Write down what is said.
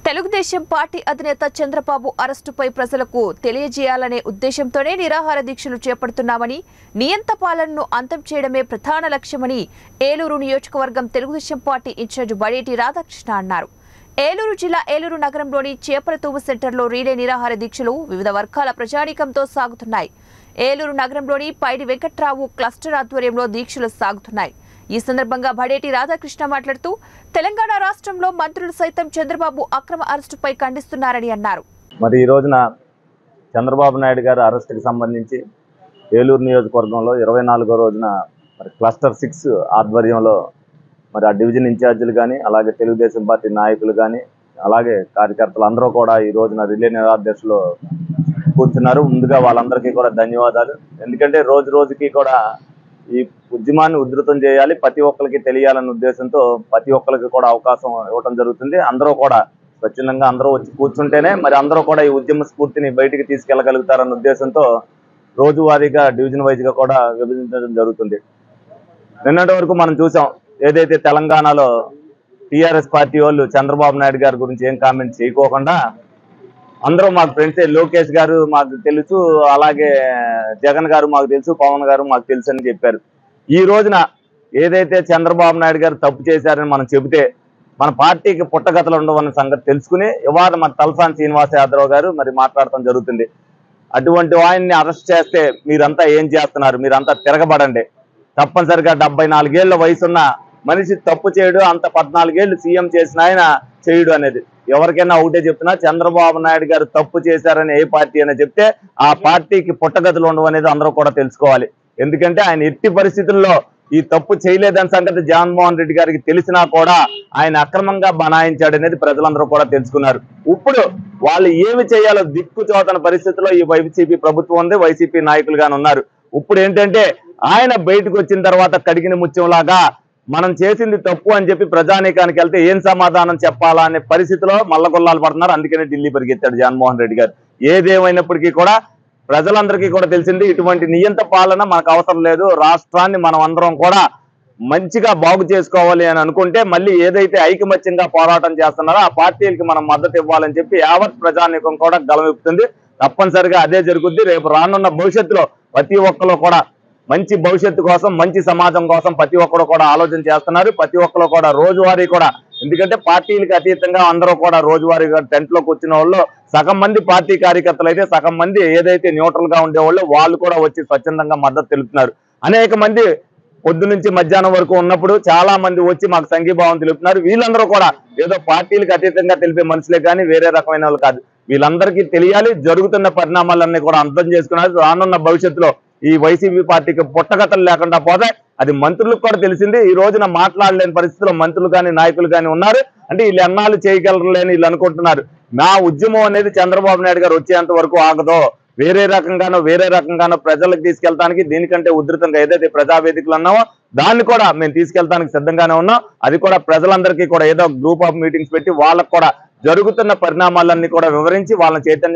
Telugu Desam party అధినేత చంద్రబాబు అరెస్టుపై ప్రజలకు తెలియజేయాలనే ఉద్దేశంతోనే నిరాహార దీక్షలు చేపడుతున్నామని నియంత పాలనను అంతం చేయడమే ప్రధాన లక్ష్యమని ఏలూరు నియోజకవర్గం తెలుగుదేశం పార్టీ ఇన్ఛార్జ్ బడేటి రాధాకృష్ణ అన్నారు ఏలూరు జిల్లా ఏలూరు నగరంలోని చేపలతూము సెంటర్లో రీలే నిరాహార దీక్షలు వివిధ వర్గాల ప్రజానీకంతో సాగుతున్నాయి ఏలూరు నగరంలోని పైడి వెంకట్రావు క్లస్టర్ ఆధ్వర్యంలో దీక్షలు సాగుతున్నాయి ఈ సందర్భంగా బడేటి రాధాకృష్ణ మాట్లాడుతూ తెలంగాణ రాష్ట్రంలో మంత్రులు సైతం చంద్రబాబు అక్రమ అరెస్టుపై ఖండిస్తున్నారని అన్నారు మరి ఈ రోజున చంద్రబాబు నాయుడు గారి అరెస్ట్కి సంబంధించి ఏలూరు నియోజకవర్గంలో ఇరవై నాలుగో రోజున మరి క్లస్టర్ సిక్స్ ఆధ్వర్యంలో మరి ఆ డివిజన్ ఇన్ఛార్జీలు కానీ అలాగే తెలుగుదేశం పార్టీ నాయకులు కానీ అలాగే కార్యకర్తలు అందరూ కూడా ఈ రోజున రిలే నిరాధ్యక్షులు కూర్చున్నారు ముందుగా వాళ్ళందరికీ కూడా ధన్యవాదాలు ఎందుకంటే రోజు రోజుకి కూడా ఈ ఉద్యమాన్ని ఉధృతం చేయాలి ప్రతి ఒక్కరికి తెలియాలన్న ఉద్దేశంతో ప్రతి ఒక్కరికి కూడా అవకాశం ఇవ్వడం జరుగుతుంది అందరూ కూడా స్వచ్ఛందంగా అందరూ వచ్చి కూర్చుంటేనే మరి అందరూ కూడా ఈ ఉద్యమ స్ఫూర్తిని బయటికి తీసుకెళ్లగలుగుతారన్న ఉద్దేశంతో రోజువారీగా డివిజన్ వైజ్ గా కూడా విభజించడం జరుగుతుంది నిన్నటి వరకు మనం చూసాం ఏదైతే తెలంగాణలో టిఆర్ఎస్ పార్టీ వాళ్ళు చంద్రబాబు నాయుడు గారి గురించి ఏం కామెంట్ చేయకోకుండా అందరూ మాకు ఫ్రెండ్సే లోకేష్ గారు మాకు తెలుసు అలాగే జగన్ గారు మాకు తెలుసు పవన్ గారు మాకు తెలుసు అని చెప్పారు ఈ రోజున ఏదైతే చంద్రబాబు నాయుడు గారు తప్పు చేశారని మనం చెబితే మన పార్టీకి పుట్టగతలు ఉండవన్న సంగతి తెలుసుకుని ఇవాళ మన తలసాని శ్రీనివాస యాదవ్ గారు మరి మాట్లాడటం జరుగుతుంది అటువంటి ఆయన్ని అరెస్ట్ చేస్తే మీరంతా ఏం చేస్తున్నారు మీరంతా తిరగబడండి తప్పనిసరిగా డెబ్బై నాలుగేళ్ల వయసున్న మనిషి తప్పు చేయడు అంత పద్నాలుగేళ్లు సీఎం చేసిన ఆయన చేయడు అనేది ఎవరికైనా ఒకటే చెప్తున్నా చంద్రబాబు నాయుడు గారు తప్పు చేశారని ఏ పార్టీ అయినా చెప్తే ఆ పార్టీకి పుట్టగతులు ఉండవు అనేది అందరూ కూడా తెలుసుకోవాలి ఎందుకంటే ఆయన ఎట్టి పరిస్థితుల్లో ఈ తప్పు చేయలేదని సంగతి జగన్మోహన్ రెడ్డి గారికి తెలిసినా కూడా ఆయన అక్రమంగా బనాయించాడు అనేది ప్రజలందరూ కూడా తెలుసుకున్నారు ఇప్పుడు వాళ్ళు ఏమి చేయాలో దిక్కు చోతన పరిస్థితిలో ఈ వైసీపీ ప్రభుత్వం ఉంది వైసీపీ నాయకులుగానే ఉన్నారు ఇప్పుడు ఏంటంటే ఆయన బయటకు వచ్చిన తర్వాత కడిగిన ముత్యంలాగా మనం చేసింది తప్పు అని చెప్పి ప్రజానీకానికి వెళ్తే ఏం సమాధానం చెప్పాలా అనే పరిస్థితిలో మల్లగొల్లాలు పడుతున్నారు అందుకనే ఢిల్లీ పరిగెత్తాడు జగన్మోహన్ రెడ్డి గారు ఏదేమైనప్పటికీ కూడా ప్రజలందరికీ కూడా తెలిసింది ఇటువంటి నియంత పాలన మనకు అవసరం లేదు రాష్ట్రాన్ని మనం అందరం కూడా మంచిగా బాగు చేసుకోవాలి అని అనుకుంటే మళ్ళీ ఏదైతే ఐకమత్యంగా పోరాటం చేస్తున్నారో ఆ పార్టీలకి మనం మద్దతు ఇవ్వాలని చెప్పి యావత్ ప్రజానీకం కూడా గలవిపుతుంది తప్పనిసరిగా అదే జరుగుద్ది రేపు రానున్న భవిష్యత్తులో ప్రతి ఒక్కరు కూడా మంచి భవిష్యత్తు కోసం మంచి సమాజం కోసం ప్రతి ఒక్కరు కూడా ఆలోచన చేస్తున్నారు ప్రతి ఒక్కరు కూడా రోజువారీ కూడా ఎందుకంటే పార్టీలకు అతీతంగా అందరూ కూడా రోజువారీగా టెంట్ లో కూర్చున్న వాళ్ళు సగం మంది పార్టీ కార్యకర్తలు అయితే సగం మంది ఏదైతే న్యూట్రల్ గా ఉండేవాళ్ళు వాళ్ళు కూడా వచ్చి స్వచ్ఛందంగా మద్దతు తెలుపుతున్నారు అనేక మంది పొద్దు నుంచి మధ్యాహ్నం వరకు ఉన్నప్పుడు చాలా మంది వచ్చి మాకు సంఘీభావం తెలుపుతున్నారు వీళ్ళందరూ కూడా ఏదో పార్టీలకు అతీతంగా తెలిపే మనుషులే కానీ వేరే రకమైన వాళ్ళు కాదు వీళ్ళందరికీ తెలియాలి జరుగుతున్న పరిణామాలన్నీ కూడా అర్థం చేసుకున్నారు రానున్న భవిష్యత్తులో ఈ వైసీపీ పార్టీకి పుట్టగతలు లేకుండా పోతే అది మంత్రులకు కూడా తెలిసింది ఈ రోజున మాట్లాడలేని పరిస్థితిలో మంత్రులు కానీ నాయకులు కానీ ఉన్నారు అంటే వీళ్ళు ఎన్నాళ్ళు చేయగలరలేని వీళ్ళు అనుకుంటున్నారు నా ఉద్యమం అనేది చంద్రబాబు నాయుడు గారు వచ్చేంత వరకు ఆగదో వేరే రకంగానో వేరే రకంగానో ప్రజలకు తీసుకెళ్తానికి దీనికంటే ఉధృతంగా ఏదైతే ప్రజావేదికలు అన్నామో దాన్ని కూడా మేము తీసుకెళ్తానికి సిద్ధంగానే ఉన్నాం అది కూడా ప్రజలందరికీ కూడా ఏదో గ్రూప్ ఆఫ్ మీటింగ్స్ పెట్టి వాళ్ళకు కూడా జరుగుతున్న పరిణామాలన్నీ కూడా వివరించి వాళ్ళని చైతన్య